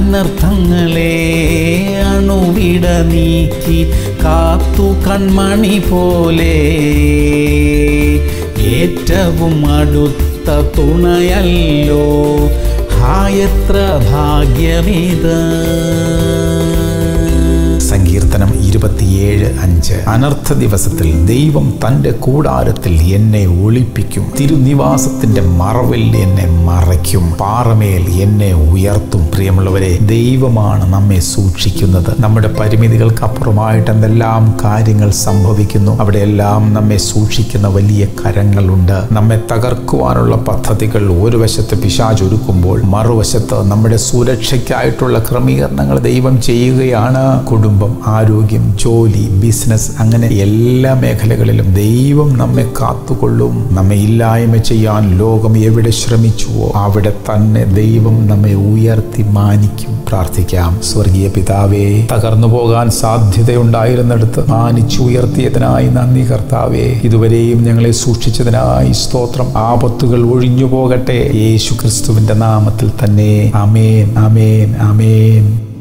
അനർത്ഥങ്ങളെ അണുവിട നീക്കി കാത്തു കൺമണി പോലെ ഏറ്റവും അടുത്ത തുണയല്ലോ ഹായത്ര ഭാഗ്യമിത് സങ്കീർത്തനം ഇരുപത്തിയേഴ് അഞ്ച് അനർത്ഥ ദിവസത്തിൽ ദൈവം തൻ്റെ കൂടാരത്തിൽ എന്നെ ഒളിപ്പിക്കും തിരുനിവാസത്തിന്റെ മറവിൽ എന്നെ മറയ്ക്കും പാറമേൽ എന്നെ ഉയർത്തും പ്രിയമുള്ളവരെ ദൈവമാണ് നമ്മെ സൂക്ഷിക്കുന്നത് നമ്മുടെ പരിമിതികൾക്ക് അപ്പുറമായിട്ട് എന്തെല്ലാം കാര്യങ്ങൾ സംഭവിക്കുന്നു അവിടെയെല്ലാം നമ്മെ സൂക്ഷിക്കുന്ന വലിയ കരങ്ങളുണ്ട് നമ്മെ തകർക്കുവാനുള്ള പദ്ധതികൾ ഒരു വശത്ത് പിശാചൊരുക്കുമ്പോൾ മറുവശത്ത് നമ്മുടെ സുരക്ഷയ്ക്കായിട്ടുള്ള ക്രമീകരണങ്ങൾ ദൈവം ചെയ്യുകയാണ് കുടുംബം ആരോഗ്യം ജോലി ബിസിനസ് അങ്ങനെ എല്ലാ മേഖലകളിലും ദൈവം നമ്മെ കാത്തുകൊള്ളും നമ്മെ ഇല്ലായ്മ ചെയ്യാൻ ലോകം എവിടെ ശ്രമിച്ചുവോ അവിടെ തന്നെ ദൈവം നമ്മെ ഉയർത്തി മാനിക്കും പ്രാർത്ഥിക്കാം സ്വർഗീയ പിതാവേ തകർന്നു പോകാൻ സാധ്യതയുണ്ടായിരുന്നിടത്ത് മാനിച്ചു ഉയർത്തിയതിനായി നന്ദി കർത്താവേ ഇതുവരെയും ഞങ്ങളെ സൂക്ഷിച്ചതിനായി സ്തോത്രം ആപത്തുകൾ ഒഴിഞ്ഞു പോകട്ടെ യേശു ക്രിസ്തുവിന്റെ നാമത്തിൽ തന്നെ അമേൻ അമേൻ അമേൻ